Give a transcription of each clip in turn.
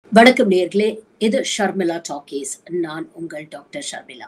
வணக்கம் நேர்களே இது ஷர்மிளா டாக்கீஸ் நான் உங்கள் டாக்டர் ஷர்மிளா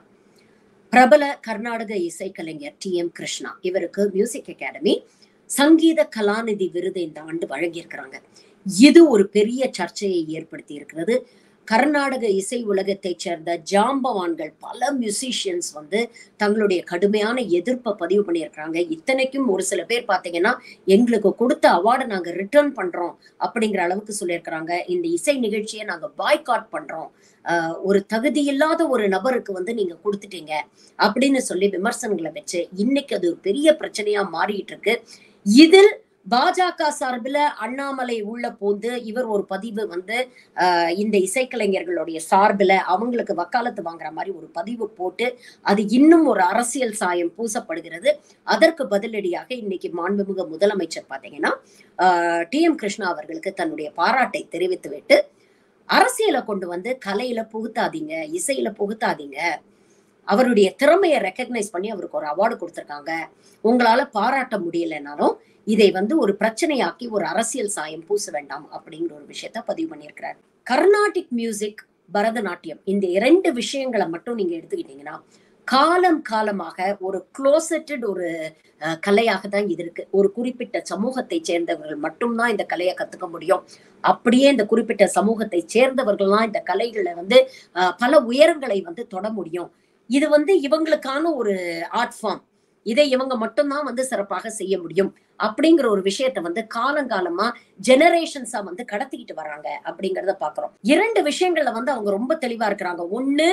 பிரபல கர்நாடக இசைக்கலைஞர் டி எம் கிருஷ்ணா இவருக்கு மியூசிக் அகாடமி சங்கீத கலாநிதி விருது இந்த ஆண்டு வழங்கியிருக்கிறாங்க இது ஒரு பெரிய சர்ச்சையை ஏற்படுத்தி இருக்கிறது கர்நாடக இசை உலகத்தைச் சேர்ந்த ஜாம்பவான்கள் பல மியூசிஷியன்ஸ் வந்து தங்களுடைய கடுமையான எதிர்ப்பை பதிவு பண்ணியிருக்கிறாங்க இத்தனைக்கும் ஒரு சில பேர் பார்த்தீங்கன்னா எங்களுக்கு கொடுத்த அவார்டை நாங்கள் ரிட்டர்ன் பண்றோம் அப்படிங்கிற அளவுக்கு சொல்லியிருக்கிறாங்க இந்த இசை நிகழ்ச்சியை நாங்க பாய்காட் பண்றோம் ஆஹ் ஒரு தகுதி இல்லாத ஒரு நபருக்கு வந்து நீங்க கொடுத்துட்டீங்க அப்படின்னு சொல்லி விமர்சனங்களை வச்சு இன்னைக்கு அது ஒரு பெரிய பிரச்சனையா மாறிட்டு இருக்கு இதில் பாஜக சார்பில் அண்ணாமலை உள்ள போந்து இவர் ஒரு பதிவு வந்து ஆஹ் இந்த இசைக்கலைஞர்களுடைய சார்பில் அவங்களுக்கு வக்காலத்து வாங்குற மாதிரி ஒரு பதிவு போட்டு அது இன்னும் ஒரு அரசியல் சாயம் பூசப்படுகிறது அதற்கு பதிலடியாக இன்னைக்கு மாண்புமிகு முதலமைச்சர் பாத்தீங்கன்னா டி எம் கிருஷ்ணா அவர்களுக்கு தன்னுடைய பாராட்டை தெரிவித்துவிட்டு அரசியலை கொண்டு வந்து கலையில புகுத்தாதீங்க இசையில புகுத்தாதீங்க அவருடைய திறமையை ரெக்கக்னைஸ் பண்ணி அவருக்கு ஒரு அவார்டு கொடுத்திருக்காங்க உங்களால பாராட்ட முடியலைனாலும் இதை வந்து ஒரு பிரச்சனையாக்கி ஒரு அரசியல் சாயம் பூச வேண்டாம் அப்படிங்கிற ஒரு விஷயத்த பதிவு பண்ணியிருக்கிறார் கர்நாடிக் மியூசிக் பரதநாட்டியம் இந்த இரண்டு விஷயங்களை மட்டும் நீங்க எடுத்துக்கிட்டீங்கன்னா காலம் காலமாக ஒரு க்ளோசட்டட் ஒரு அஹ், கலையாக தான் இது இருக்கு ஒரு குறிப்பிட்ட சமூகத்தை சேர்ந்தவர்கள் மட்டும்தான் இந்த கலையை கத்துக்க முடியும் அப்படியே இந்த குறிப்பிட்ட சமூகத்தை சேர்ந்தவர்கள்லாம் இந்த கலைகளை வந்து அஹ், பல உயரங்களை வந்து தொட முடியும் இது வந்து இவங்களுக்கான ஒரு ஆர்ட் ஃபார்ம் இதை இவங்க மட்டும்தான் வந்து சிறப்பாக செய்ய முடியும் அப்படிங்கிற ஒரு விஷயத்த வந்து காலங்காலமா ஜெனரேஷன்ஸா வந்து கடத்திக்கிட்டு வர்றாங்க அப்படிங்கறத பாக்குறோம் இரண்டு விஷயங்கள்ல வந்து அவங்க ரொம்ப தெளிவா இருக்கிறாங்க ஒண்ணு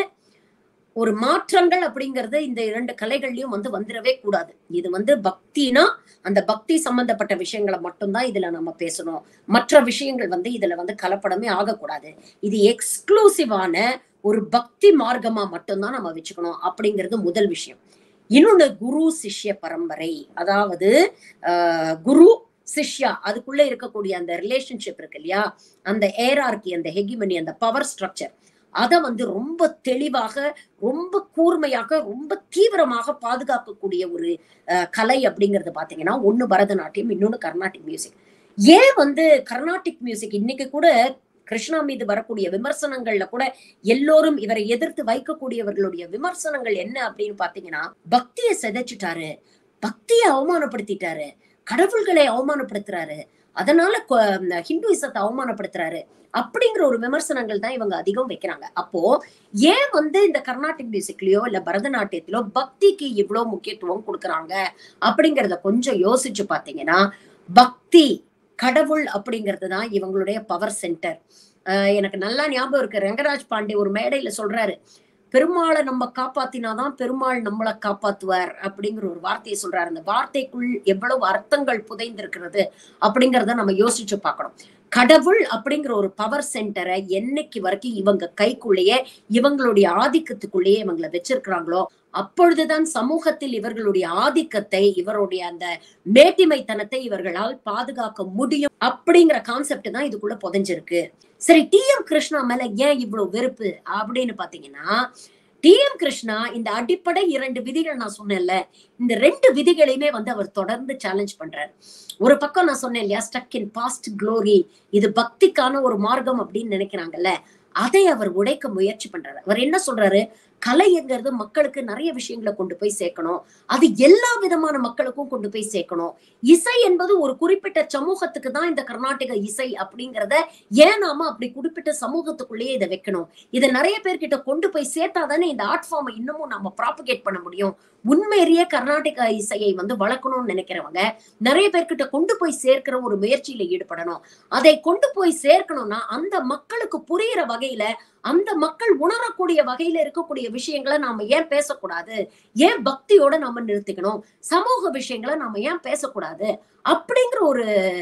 ஒரு மாற்றங்கள் அப்படிங்கிறது இந்த இரண்டு கலைகள்லயும் வந்து வந்துடவே கூடாது இது வந்து பக்தினா அந்த பக்தி சம்பந்தப்பட்ட விஷயங்களை மட்டும்தான் இதுல நம்ம பேசணும் மற்ற விஷயங்கள் வந்து இதுல வந்து கலப்படமே ஆகக்கூடாது இது எக்ஸ்க்ளூசிவான ஒரு பக்தி மார்க்கமா மட்டும்தான் நம்ம வச்சுக்கணும் அப்படிங்கிறது முதல் விஷயம் இன்னொன்னு குரு சிஷ்ய பரம்பரை அதாவது ஆஹ், குரு சிஷ்யா அதுக்குள்ள இருக்கக்கூடிய அந்த ரிலேஷன்ஷிப் இருக்கு இல்லையா அந்த ஏரார்கி அந்த ஹெகிமனி அந்த பவர் ஸ்ட்ரக்சர் அதை வந்து ரொம்ப தெளிவாக ரொம்ப கூர்மையாக ரொம்ப தீவிரமாக பாதுகாக்கக்கூடிய ஒரு அஹ், கலை அப்படிங்கிறது பாத்தீங்கன்னா ஒண்ணு பரதநாட்டியம் இன்னொன்னு கர்நாடிக் மியூசிக் ஏன் வந்து கர்நாடிக் மியூசிக் இன்னைக்கு கூட கிருஷ்ணா மீது வரக்கூடிய விமர்சனங்கள்ல கூட எல்லோரும் இவரை எதிர்த்து வைக்கக்கூடியவர்களுடைய விமர்சனங்கள் என்ன அப்படின்னு பாத்தீங்கன்னா பக்தியை சிதைச்சிட்டாரு பக்தியை அவமானப்படுத்திட்டாரு கடவுள்களை அவமானப்படுத்துறாரு அதனால கொ- இந்த ஹிந்துயிசத்தை அவமானப்படுத்துறாரு அப்படிங்கிற ஒரு விமர்சனங்கள் தான் இவங்க அதிகம் வைக்கிறாங்க அப்போ ஏன் வந்து இந்த கர்நாடிக் மியூசிக்லயோ இல்ல பரதநாட்டியத்திலோ பக்திக்கு இவ்வளவு முக்கியத்துவம் கொடுக்கறாங்க அப்படிங்கறத கொஞ்சம் யோசிச்சு பாத்தீங்கன்னா பக்தி கடவுள் அப்படிங்கிறது தான் இவங்களுடைய பவர் சென்டர் எனக்கு நல்லா ஞாபகம் இருக்கு ரங்கராஜ் பாண்டே ஒரு மேடையில சொல்றாரு பெருமாளை நம்ம காப்பாத்தினாதான் பெருமாள் நம்மளை காப்பாத்துவார் அப்படிங்கிற ஒரு வார்த்தையை சொல்றாரு அந்த வார்த்தைக்குள் எவ்வளவு அர்த்தங்கள் புதைந்திருக்கிறது அப்படிங்கறத நம்ம யோசிச்சு பார்க்கணும் கடவுள் அப்படிங்கிற ஒரு பவர் சென்டரை என்னைக்கு வரைக்கும் இவங்க கைக்குள்ளேயே இவங்களுடைய ஆதிக்கத்துக்குள்ளேயே இவங்களை வச்சிருக்கிறாங்களோ அப்பொழுதுதான் சமூகத்தில் இவர்களுடைய ஆதிக்கத்தை இவருடைய அந்த மேட்டிமைத்தனத்தை இவர்களால் பாதுகாக்க முடியும் அப்படிங்கிற கான்செப்ட் தான் இதுக்குள்ள புதைஞ்சிருக்கு சரி டி எம் கிருஷ்ணா மேல ஏன் இவ்வளவு வெறுப்பு அப்படின்னு பாத்தீங்கன்னா டி எம் கிருஷ்ணா இந்த அடிப்படை இரண்டு விதிகள் நான் சொன்னேன்ல இந்த ரெண்டு விதிகளையுமே வந்து அவர் தொடர்ந்து சேலஞ்ச் பண்றாரு ஒரு பக்கம் நான் சொன்னேன் இல்லையா ஸ்டக் இன் பாஸ்ட் க்ளோரி இது பக்திக்கான ஒரு மார்க்கம் அப்படின்னு நினைக்கிறாங்கல்ல அதை அவர் உடைக்க முயற்சி பண்றாரு அவர் என்ன சொல்றாரு கலைங்கிறது மக்களுக்கு நிறைய விஷயங்களை கொண்டு போய் சேர்க்கணும் அது எல்லா விதமான மக்களுக்கும் கொண்டு போய் சேர்க்கணும் இசை என்பது ஒரு குறிப்பிட்ட சமூகத்துக்கு தான் இந்த கர்நாடக இசை அப்படிங்கிறத ஏன் நாம அப்படி குறிப்பிட்ட சமூகத்துக்குள்ளேயே இதை வைக்கணும் இதை நிறைய பேர்கிட்ட கொண்டு போய் சேர்த்தாதானே இந்த ஆர்ட் ஃபார்மை இன்னமும் நம்ம ப்ராபகேட் பண்ண முடியும் உண்மையிலேயே கர்நாடக இசையை வந்து வளர்க்கணும்னு நினைக்கிறவங்க நிறைய பேர்கிட்ட கொண்டு போய் சேர்க்கிற ஒரு முயற்சியில ஈடுபடணும் அதை கொண்டு போய் சேர்க்கணும்னா அந்த மக்களுக்கு புரியிற வகையில அந்த மக்கள் உணரக்கூடிய வகையில இருக்கக்கூடிய விஷயங்களை நாம ஏன் பேசக்கூடாது ஏன் பக்தியோட நாம நிறுத்திக்கணும் சமூக விஷயங்களை நாம ஏன் பேசக்கூடாது அப்படிங்கிற ஒரு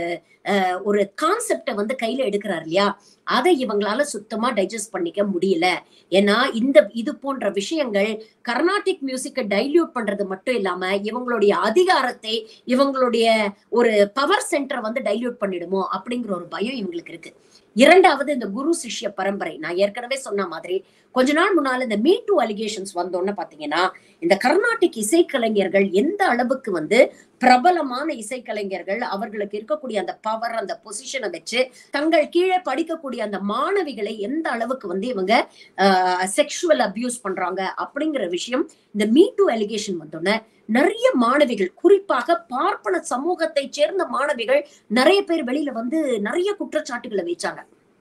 அஹ், ஒரு கான்செப்டை வந்து கையில எடுக்கிறார் இல்லையா அதை இவங்களால சுத்தமா டைஜஸ்ட் பண்ணிக்க முடியல ஏன்னா இந்த இது போன்ற விஷயங்கள் கர்நாடிக் மியூசிக்கை டைல்யூட் பண்றது மட்டும் இல்லாம இவங்களுடைய அதிகாரத்தை இவங்களுடைய ஒரு பவர் சென்டரை வந்து டைல்யூட் பண்ணிடுமோ அப்படிங்கிற ஒரு பயம் இவங்களுக்கு இருக்கு இரண்டாவது இந்த குரு சிஷ்ய பரம்பரை நான் ஏற்கனவே சொன்ன மாதிரி கொஞ்ச நாள் முன்னால இந்த மீ டூ அலிகேஷன்ஸ் வந்தோன்னு பாத்தீங்கன்னா இந்த கர்நாடிக் இசைக்கலைஞர்கள் எந்த அளவுக்கு வந்து பிரபலமான இசைக்கலைஞர்கள் அவர்களுக்கு இருக்கக்கூடிய அந்த பவர் அந்த பொசிஷனை வச்சு தங்கள் கீழே படிக்கக்கூடிய அந்த மாணவிகளை எந்த அளவுக்கு வந்து இவங்க செக்ஷுவல் அபியூஸ் பண்றாங்க அப்படிங்கிற விஷயம் இந்த மீ டூ அலிகேஷன் வந்தோடனே நிறைய மாணவிகள் குறிப்பாக பார்ப்பன சமூகத்தை சேர்ந்த மாணவிகள் நிறைய பேர் வெளியில வந்து நிறைய குற்றச்சாட்டுகளை வச்சாங்க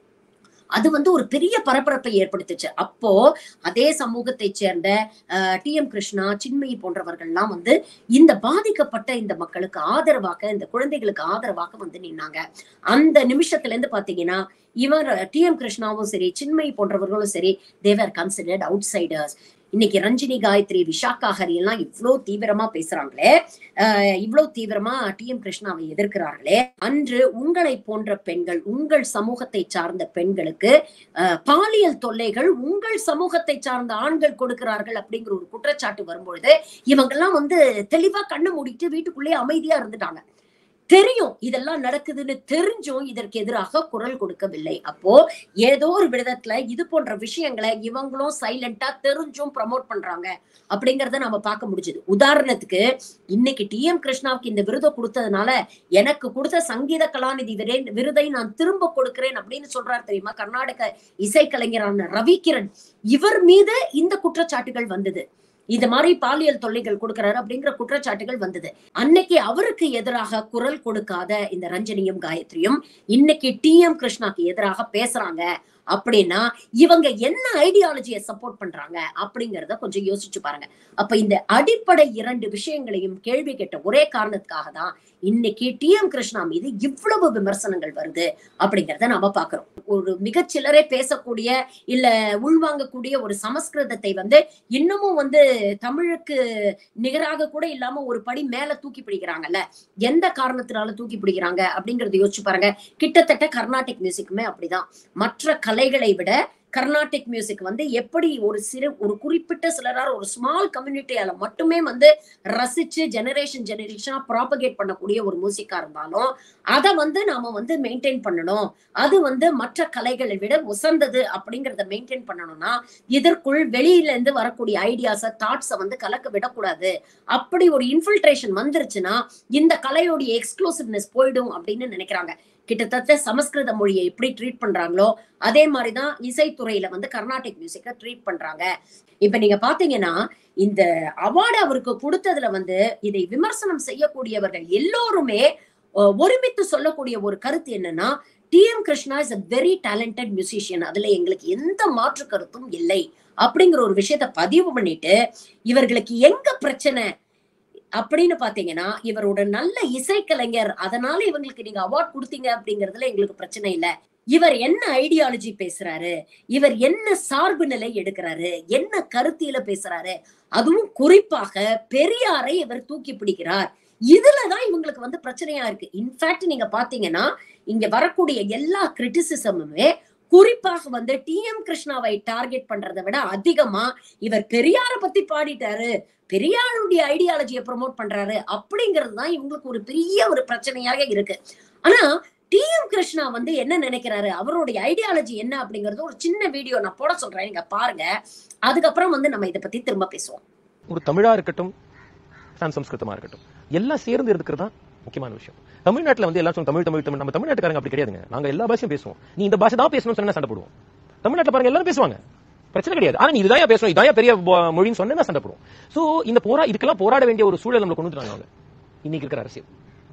அது வந்து ஒரு பெரிய பரபரப்பை ஏற்படுத்துச்சு அப்போ அதே சமூகத்தை சேர்ந்த டி எம் கிருஷ்ணா சின்மயி போன்றவர்கள்லாம் வந்து இந்த பாதிக்கப்பட்ட இந்த மக்களுக்கு ஆதரவாக இந்த குழந்தைகளுக்கு ஆதரவாக வந்து நின்னாங்க அந்த நிமிஷத்துல இருந்து பாத்தீங்கன்னா இவர் டி எம் கிருஷ்ணாவும் சரி சின்மயி போன்றவர்களும் சரி தேவர் கன்சிடர்ட் அவுட் சைடர்ஸ் இன்னைக்கு ரஞ்சினி காயத்ரி விஷாக்கா ஹரி எல்லாம் இவ்வளவு தீவிரமா பேசுறாங்களே அஹ் இவ்வளவு தீவிரமா டி எம் கிருஷ்ணாவை எதிர்க்கிறார்களே அன்று உங்களை போன்ற பெண்கள் உங்கள் சமூகத்தை சார்ந்த பெண்களுக்கு அஹ், பாலியல் தொல்லைகள் உங்கள் சமூகத்தை சார்ந்த ஆண்கள் கொடுக்கிறார்கள் அப்படிங்கிற ஒரு குற்றச்சாட்டு வரும்பொழுது இவங்கெல்லாம் வந்து தெளிவா கண்ணு மூடிட்டு வீட்டுக்குள்ளேயே அமைதியா இருந்துட்டாங்க தெரியும் இதெல்லாம் நடக்குதுன்னு தெரிஞ்சும் இதற்கு எதிராக குரல் கொடுக்கவில்லை அப்போ ஏதோ ஒரு விதத்துல இது போன்ற விஷயங்களை இவங்களும் சைலண்டா தெரிஞ்சும் ப்ரமோட் பண்றாங்க அப்படிங்கறத நம்ம பார்க்க முடிஞ்சது உதாரணத்துக்கு இன்னைக்கு டி எம் கிருஷ்ணாவுக்கு இந்த விருதை கொடுத்ததுனால எனக்கு கொடுத்த சங்கீத கலாநிதி விரே- விருதை நான் திரும்ப கொடுக்கிறேன் அப்படின்னு சொல்றாரு தெரியுமா கர்நாடக இசைக்கலைஞரான ரவிகிரண் இவர் மீது இந்த குற்றச்சாட்டுகள் வந்தது இந்த மாதிரி பாலியல் தொல்லைகள் கொடுக்கிறாரு அப்படிங்கிற குற்றச்சாட்டுகள் வந்தது அன்னைக்கு அவருக்கு எதிராக குரல் கொடுக்காத இந்த ரஞ்சனியும் காயத்ரியும் இன்னைக்கு டி எம் கிருஷ்ணாக்கு எதிராக பேசுறாங்க அப்படின்னா இவங்க என்ன ஐடியாலஜியை சப்போர்ட் பண்றாங்க அப்படிங்கறத கொஞ்சம் யோசிச்சு பாருங்க அப்ப இந்த அடிப்படை இரண்டு விஷயங்களையும் கேள்வி கேட்ட ஒரே காரணத்துக்காக தான் இன்னைக்கு டி எம் கிருஷ்ணா மீது இவ்வளவு விமர்சனங்கள் வருது அப்படிங்கறத நாம பாக்குறோம் ஒரு மிகச்சிலரே பேசக்கூடிய இல்ல உள்வாங்கக்கூடிய ஒரு சமஸ்கிருதத்தை வந்து இன்னமும் வந்து தமிழுக்கு நிகராக கூட இல்லாம ஒரு படி மேல தூக்கி பிடிக்கிறாங்கல்ல எந்த காரணத்தினால தூக்கி பிடிக்கிறாங்க அப்படிங்கறத யோசிச்சு பாருங்க கிட்டத்தட்ட கர்நாடிக் மியூசிக்குமே அப்படிதான் மற்ற கலைகளை விட கர்நாடிக் மியூசிக் வந்து எப்படி ஒரு சிறு ஒரு குறிப்பிட்ட சிலரார் ஒரு ஸ்மால் கம்யூனிட்டியால மட்டுமே வந்து ரசிச்சு ஜெனரேஷன் ஜெனரேஷனா ப்ராபகேட் பண்ணக்கூடிய ஒரு மியூசிக்கா இருந்தாலும் அதை வந்து நாம வந்து மெயின்டைன் பண்ணணும் அது வந்து மற்ற கலைகளை விட உசந்தது அப்படிங்கறத மெயின்டைன் பண்ணணும்னா இதற்குள் வெளியில இருந்து வரக்கூடிய ஐடியாஸ தாட்ஸை வந்து கலக்க விடக்கூடாது அப்படி ஒரு இன்ஃபில்ட்ரேஷன் வந்துருச்சுன்னா இந்த கலையோடைய எக்ஸ்க்ளூசிவ்னஸ் போயிடும் அப்படின்னு நினைக்கிறாங்க கிட்டத்தட்ட சமஸ்கிருத மொழியை எப்படி ட்ரீட் பண்றாங்களோ அதே மாதிரிதான் இசைத்துறையில வந்து கர்நாடிக் மியூசிக்கை ட்ரீட் பண்றாங்க இப்ப நீங்க பாத்தீங்கன்னா இந்த அவார்டு அவருக்கு கொடுத்ததுல வந்து இதை விமர்சனம் செய்யக்கூடியவர்கள் எல்லோருமே அஹ், ஒருமித்து சொல்லக்கூடிய ஒரு கருத்து என்னன்னா T M Krishna is a very talented musician அதுல எங்களுக்கு எந்த மாற்று கருத்தும் இல்லை அப்படிங்கிற ஒரு விஷயத்த பதிவு பண்ணிட்டு இவர்களுக்கு எங்க பிரச்சனை அப்படின்னு பாத்தீங்கன்னா இவரோட நல்ல இசைக்கலைஞர் அதனால இவங்களுக்கு நீங்க அவார்ட் கொடுத்தீங்க அப்படிங்கறதுல எங்களுக்கு பிரச்சனை இல்ல இவர் என்ன ஐடியாலஜி பேசுறாரு இவர் என்ன சார்பு நிலை எடுக்கிறாரு என்ன கருத்தியில பேசுறாரு அதுவும் குறிப்பாக பெரியாரை இவர் தூக்கி பிடிக்கிறார் இதுலதான் இவங்களுக்கு வந்து பிரச்சனையா இருக்கு இன்ஃபேக்ட் நீங்க பாத்தீங்கன்னா இங்க வரக்கூடிய எல்லா கிரிட்டிசிசமுமே குறிப்பாக வந்து டி எம் கிருஷ்ணாவை டார்கெட் பண்றதை விட அதிகமா இவர் பெரியார பத்தி பாடிட்டாரு பெரியாருடைய ஐடியாலஜியை ப்ரோமோட் பண்றாரு அப்படிங்கிறது தான் இவங்களுக்கு ஒரு பெரிய ஒரு பிரச்சனையாக இருக்கு ஆனா டி எம் கிருஷ்ணா வந்து என்ன நினைக்கிறாரு அவருடைய ஐடியாலஜி என்ன அப்படிங்கறது ஒரு சின்ன வீடியோ நான் போட சொல்றேன் நீங்க பாருங்க அதுக்கப்புறம் வந்து நம்ம இதை பத்தி திரும்ப பேசுவோம் ஒரு தமிழா இருக்கட்டும் சாம் சம்ஸ்கிருதமா இருக்கட்டும் எல்லாம் சேர்ந்து இருக்கிறது தான் முக்கியமான விஷயம் தமிழ்நாட்டுல வந்து எல்லாரும் தமிழ் தமிழ் தமிழ் நம்ம தமிழ்நாட்டுக்காரங்க அப்படி கிடையாதுங்க நாங்க எல்லா பாஷையும் பேசுவோம் நீ இந்த பாஷை தான் பேசணும்னு சொன்னா சண்டை போடுவோம் தமிழ்நாட்டுல பாருங்க எல்லாரும் பேசுவாங்க பிரச்சனை கிடையாது ஆனா நீ இதுதான் பேசணும் இதான் பெரிய போ- மொழின்னு சொன்னா சண்டை போடுவோம் சோ இந்த போரா இதுக்கெல்லாம் போராட வேண்டிய ஒரு சூழல் நம்மளை கொண்டு வந்துட்டாங்க அவங்க இன்னைக்கு இருக்கிற அரசியல்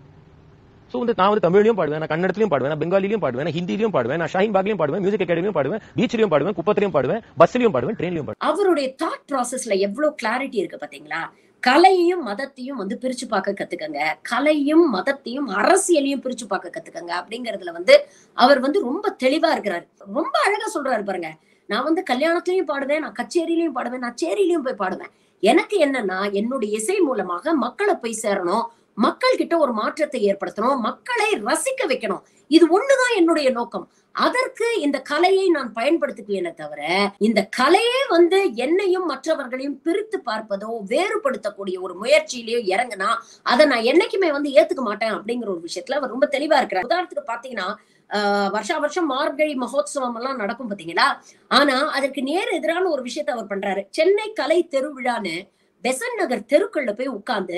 சோ வந்து நான் வந்து தமிழ்லயும் பாடுவேன் நான் கன்னடத்திலயும் பாடுவேன் நான் பெங்காலிலையும் பாடுவேன் நான் ஹிந்திலையும் பாடுவேன் நான் ஷாஹின் பாக்லயும் பாடுவேன் மியூசிக் அகாடமியும் பாடுவேன் பீச்லயும் பாடுவேன் குப்பத்திலையும் பாடுவேன் பஸ்லயும் பாடுவேன் ட்ரெயின்லயும் பாடுவேன் அவருடைய தாட் ப்ராசஸ்ல எவ்வளவு கிளாரிட்டி இருக்கு பாத்தீங்களா கலையையும் மதத்தையும் வந்து பிரிச்சு பார்க்க கத்துக்கங்க கலையும் மதத்தையும் அரசியலையும் பிரிச்சு பார்க்க கத்துக்கங்க அப்படிங்கறதுல வந்து அவர் வந்து ரொம்ப தெளிவா இருக்கிறாரு ரொம்ப அழகா சொல்றாரு பாருங்க நான் வந்து கல்யாணத்திலயும் பாடுவேன் நான் கச்சேரியிலயும் பாடுவேன் நான் சேரியிலயும் போய் பாடுவேன் எனக்கு என்னன்னா என்னுடைய இசை மூலமாக மக்களை போய் சேரணும் மக்கள் கிட்ட ஒரு மாற்றத்தை ஏற்படுத்தணும் மக்களை ரசிக்க வைக்கணும் இது ஒண்ணுதான் என்னுடைய நோக்கம் அதற்கு இந்த கலையை நான் பயன்படுத்திக்குவேனே தவிர இந்த கலையே வந்து என்னையும் மற்றவர்களையும் பிரித்து பார்ப்பதோ வேறுபடுத்தக்கூடிய ஒரு முயற்சியிலயோ இறங்குனா அதை நான் என்னைக்குமே வந்து ஏத்துக்க மாட்டேன் அப்படிங்கிற ஒரு விஷயத்துல அவர் ரொம்ப தெளிவா இருக்கிறார் உதாரணத்துக்கு பாத்தீங்கன்னா ஆஹ் வருஷா வருஷம் மார்கழி மகோத்சவம் எல்லாம் நடக்கும் பாத்தீங்களா ஆனா அதற்கு நேர் எதிரான ஒரு விஷயத்த அவர் பண்றாரு சென்னை கலை திருவிழான்னு பெசன் நகர் தெருக்கள்ல போய் உட்கார்ந்து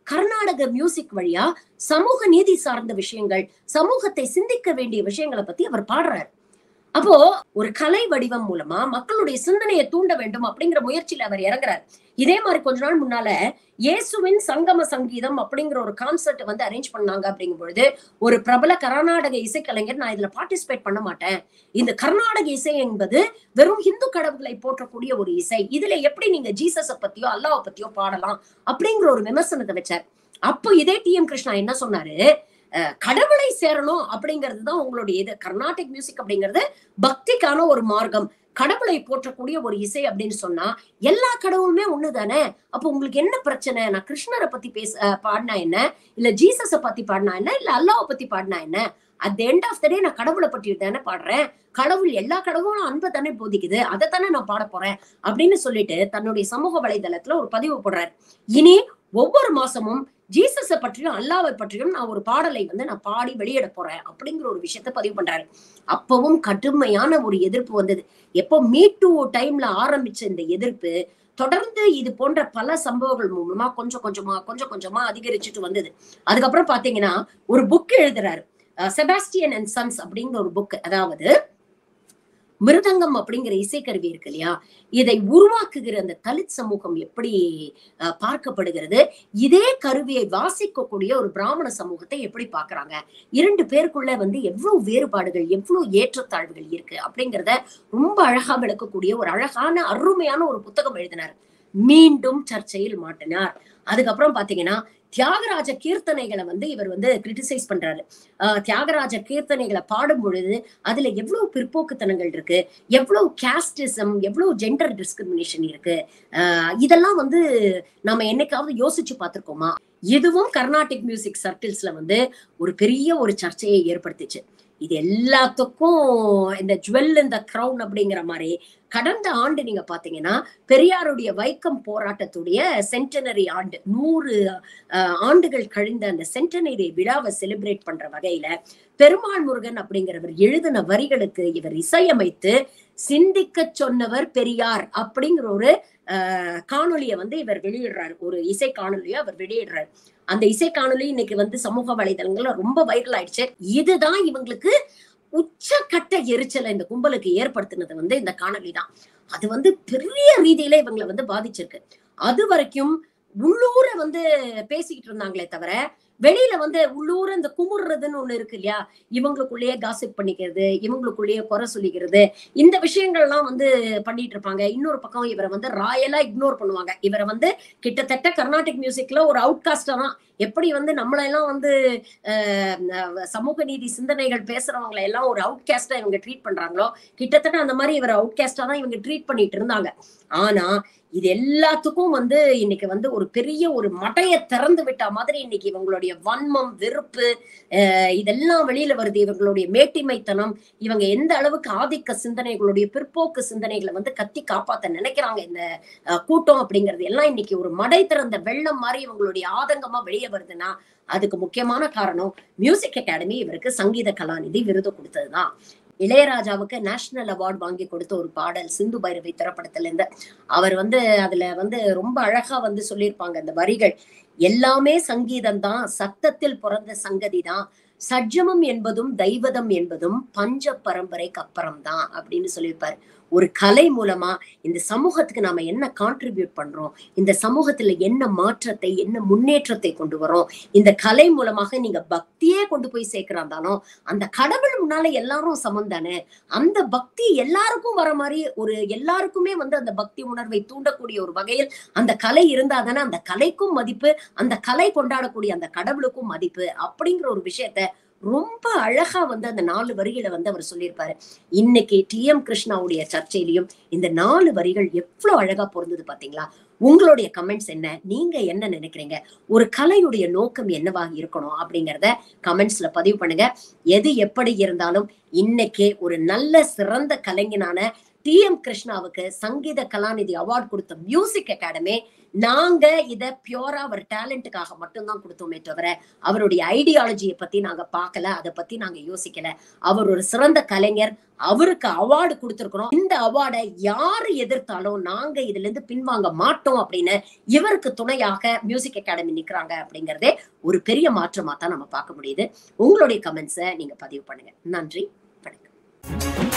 கர்நாடக மியூசிக் வழியா சமூக நீதி சார்ந்த விஷயங்கள் சமூகத்தை சிந்திக்க வேண்டிய விஷயங்களை பத்தி அவர் பாடுறாரு அப்போ ஒரு கலை வடிவம் மூலமா மக்களுடைய சிந்தனையை தூண்ட வேண்டும் அப்படிங்கிற முயற்சியில அவர் இறங்குறாரு இதே மாதிரி கொஞ்ச நாள் முன்னால இயேசுவின் சங்கம சங்கீதம் அப்படிங்கிற ஒரு கான்சர்ட் வந்து அரேஞ்ச் பண்ணாங்க அப்படிங்கும் பொழுது ஒரு பிரபல கர்நாடக இசைக்கலைஞர் நான் இதுல பார்ட்டிசிபேட் பண்ண மாட்டேன் இந்த கர்நாடக இசை என்பது வெறும் இந்து கடவுள்களை போற்றக்கூடிய ஒரு இசை இதுல எப்படி நீங்க ஜீசஸ பத்தியோ அல்லாவை பத்தியோ பாடலாம் அப்படிங்கிற ஒரு விமர்சனத்தை வச்சார் அப்போ இதே டி எம் கிருஷ்ணா என்ன சொன்னாரு அஹ் கடவுளை சேரணும் அப்படிங்கிறது தான் உங்களுடைய இது கர்நாடிக் மியூசிக் அப்படிங்கிறது பக்திக்கான ஒரு மார்க்கம் கடவுளை போற்றக்கூடிய ஒரு இசை அப்படின்னு சொன்னா எல்லா கடவுளுமே ஒண்ணுதானே அப்போ உங்களுக்கு என்ன பிரச்சனை நான் கிருஷ்ணரை பத்தி பேச அஹ் பாடினா என்ன இல்ல ஜீசஸ பத்தி பாடினா என்ன இல்ல அல்லாவை பத்தி பாடினா என்ன at the end of the day நான் கடவுளை பற்றி தானே பாடுறேன் கடவுள் எல்லா கடவுளும் அன்பை தானே போதிக்குது அதை தானே நான் பாட போறேன் அப்படின்னு சொல்லிட்டு தன்னுடைய சமூக வலைதளத்துல ஒரு பதிவு போடுறாரு இனி ஒவ்வொரு மாசமும் ஜீசஸ பற்றியும் அல்லாவை பற்றியும் நான் ஒரு பாடலை வந்து நான் பாடி வெளியிட போறேன் அப்படிங்கிற ஒரு விஷயத்த பதிவு பண்றாரு அப்பவும் கடுமையான ஒரு எதிர்ப்பு வந்தது எப்போ மீ டூ டைம்ல ஆரம்பிச்ச இந்த எதிர்ப்பு தொடர்ந்து இது போன்ற பல சம்பவங்கள் மூலமா கொஞ்சம் கொஞ்சமா கொஞ்சம் கொஞ்சமா அதிகரிச்சுட்டு வந்தது அதுக்கப்புறம் பாத்தீங்கன்னா ஒரு புக் எழுதுறாரு செபாஸ்டியன் அண்ட் சன்ஸ் அப்படிங்கிற ஒரு புக் அதாவது மிருதங்கம் அப்படிங்கிற இசைக்கருவி இருக்கு இல்லையா இதை உருவாக்குகிற அந்த தலித் சமூகம் எப்படி அஹ், பார்க்கப்படுகிறது இதே கருவியை வாசிக்கக்கூடிய ஒரு பிராமண சமூகத்தை எப்படி பார்க்கறாங்க இரண்டு பேருக்குள்ள வந்து எவ்வளவு வேறுபாடுகள் எவ்வளவு ஏற்றத்தாழ்வுகள் இருக்கு அப்படிங்கிறத ரொம்ப அழகா விளக்கக்கூடிய ஒரு அழகான அருமையான ஒரு புத்தகம் எழுதினார் மீண்டும் சர்ச்சையில் மாட்டினார் அதுக்கப்புறம் பாத்தீங்கன்னா தியாகராஜ கீர்த்தனைகளை வந்து இவர் வந்து கிரிட்டிசைஸ் பண்றாரு ஆஹ் தியாகராஜ கீர்த்தனைகளை பாடும் பொழுது அதுல எவ்வளவு பிற்போக்குத்தனங்கள் இருக்கு எவ்வளவு கேஸ்டிசம் எவ்வளவு ஜெண்டர் டிஸ்கிரிமினேஷன் இருக்கு ஆஹ் இதெல்லாம் வந்து நாம என்னைக்காவது யோசிச்சு பார்த்திருக்கோமா இதுவும் கர்நாடிக் மியூசிக் சர்க்கிள்ஸ்ல வந்து ஒரு பெரிய ஒரு சர்ச்சையை ஏற்படுத்துச்சு இது எல்லாத்துக்கும் இந்த ஜுவல் இந்த கிரவுன் அப்படிங்கிற மாதிரி கடந்த ஆண்டு நீங்க பாத்தீங்கன்னா பெரியாருடைய வைக்கம் போராட்டத்துடைய சென்டனரி ஆண்டு நூறு அஹ், ஆண்டுகள் கழிந்த அந்த சென்டனரி விழாவை செலிப்ரேட் பண்ற வகையில பெருமாள் முருகன் அப்படிங்கிறவர் எழுதின வரிகளுக்கு இவர் இசையமைத்து சிந்திக்க சொன்னவர் பெரியார் அப்படிங்கிற ஒரு அஹ், காணொளியை வந்து இவர் வெளியிடுறாரு ஒரு இசை காணொலியை அவர் வெளியிடுறாரு அந்த இசை காணொளி இன்னைக்கு வந்து சமூக வலைதளங்கள்ல ரொம்ப வைரல் ஆயிடுச்சு இதுதான் இவங்களுக்கு உச்சக்கட்ட எரிச்சலை இந்த கும்பலுக்கு ஏற்படுத்தினது வந்து இந்த காணொளி தான் அது வந்து பெரிய ரீதியில இவங்களை வந்து பாதிச்சிருக்கு அது வரைக்கும் உள்ளூர வந்து பேசிக்கிட்டு இருந்தாங்களே தவிர வெளியில வந்து உள்ளூர இந்த குமுறுறதுன்னு ஒண்ணு இருக்கு இல்லையா இவங்களுக்குள்ளேயே காசிப் பண்ணிக்கிறது இவங்களுக்குள்ளேயே குறை சொல்லிக்கிறது இந்த விஷயங்கள்லாம் வந்து பண்ணிட்டு இருப்பாங்க இன்னொரு பக்கம் இவரை வந்து ராயலா இக்னோர் பண்ணுவாங்க இவரை வந்து கிட்டத்தட்ட கர்நாடிக் மியூசிக்ல ஒரு அவுட்காஸ்டா தான் எப்படி வந்து நம்மளெல்லாம் வந்து அஹ், அஹ், சமூக நீதி சிந்தனைகள் பேசுறவங்களை எல்லாம் ஒரு அவுட்காஸ்டா இவங்க ட்ரீட் பண்றாங்களோ கிட்டத்தட்ட அந்த மாதிரி இவர் அவுட்காஸ்டா தான் இவங்க ட்ரீட் பண்ணிட்டு இருந்தாங்க ஆனா இது எல்லாத்துக்கும் வந்து இன்னைக்கு வந்து ஒரு பெரிய ஒரு மடையை திறந்து விட்ட மாதிரி இன்னைக்கு இவங்களுடைய வன்மம் வெறுப்பு அஹ், இதெல்லாம் வெளியில வருது இவங்களுடைய மேட்டிமைத்தனம் இவங்க எந்த அளவுக்கு ஆதிக்க சிந்தனைகளுடைய பிற்போக்கு சிந்தனைகளை வந்து கத்தி காப்பாத்த நினைக்கிறாங்க இந்த அஹ், கூட்டம் அப்படிங்கிறது எல்லாம் இன்னைக்கு ஒரு மடை திறந்த வெள்ளம் மாதிரி இவங்களுடைய ஆதங்கமா வெளியே வருதுன்னா அதுக்கு முக்கியமான காரணம் மியூசிக் அகாடமி இவருக்கு சங்கீத கலாநிதி விருது கொடுத்ததுதான் இளையராஜாவுக்கு நேஷனல் அவார்ட் வாங்கி கொடுத்த ஒரு பாடல் சிந்து பைரவி திரைப்படத்துல இருந்து அவர் வந்து அதுல வந்து ரொம்ப அழகா வந்து சொல்லியிருப்பாங்க அந்த வரிகள் எல்லாமே சங்கீதம் தான் சத்தத்தில் பிறந்த சங்கதி தான் சட்ஜமம் என்பதும் தெய்வதம் என்பதும் பஞ்ச பரம்பரைக்கு அப்புறம் தான் அப்படின்னு சொல்லியிருப்பாரு ஒரு கலை மூலமா இந்த சமூகத்துக்கு நாம என்ன கான்ட்ரிபியூட் பண்றோம் இந்த சமூகத்துல என்ன மாற்றத்தை என்ன முன்னேற்றத்தை கொண்டு வரோம் இந்த கலை மூலமாக நீங்க பக்தியே கொண்டு போய் சேர்க்கிறாந்தாலும் அந்த கடவுள் முன்னால எல்லாரும் சமம் தானே அந்த பக்தி எல்லாருக்கும் வர மாதிரி ஒரு எல்லாருக்குமே வந்து அந்த பக்தி உணர்வை தூண்டக்கூடிய ஒரு வகையில் அந்த கலை இருந்தா தானே அந்த கலைக்கும் மதிப்பு அந்த கலை கொண்டாடக்கூடிய அந்த கடவுளுக்கும் மதிப்பு அப்படிங்கிற ஒரு விஷயத்த ரொம்ப அழகா வந்து அந்த நாலு வரிகளை வந்து அவர் சொல்லியிருப்பாரு இன்னைக்கு டி எம் கிருஷ்ணாவுடைய சர்ச்சையிலையும் இந்த நாலு வரிகள் எவ்வளவு அழகா பொருந்தது பாத்தீங்களா உங்களுடைய கமெண்ட்ஸ் என்ன நீங்க என்ன நினைக்கிறீங்க ஒரு கலையுடைய நோக்கம் என்னவாக இருக்கணும் அப்படிங்கறத கமெண்ட்ஸ்ல பதிவு பண்ணுங்க எது எப்படி இருந்தாலும் இன்னைக்கு ஒரு நல்ல சிறந்த கலைஞனான டி எம் கிருஷ்ணாவுக்கு சங்கீத கலாநிதி அவார்ட் கொடுத்த மியூசிக் அகாடமி நாங்க இத பியூரா அவர் டேலண்ட்டுக்காக மட்டும்தான் கொடுத்தோமே தவிர அவருடைய ஐடியாலஜியை பத்தி நாங்க பார்க்கல அதை பத்தி நாங்க யோசிக்கல அவர் ஒரு சிறந்த கலைஞர் அவருக்கு அவார்டு கொடுத்திருக்கிறோம் இந்த அவார்டை யாரு எதிர்த்தாலும் நாங்க இதுல இருந்து பின்வாங்க மாட்டோம் அப்படின்னு இவருக்கு துணையாக மியூசிக் அகாடமி நிக்கிறாங்க அப்படிங்கறதே ஒரு பெரிய மாற்றமா தான் நம்ம பார்க்க முடியுது உங்களுடைய கமெண்ட்ஸை நீங்க பதிவு பண்ணுங்க நன்றி வணக்கம்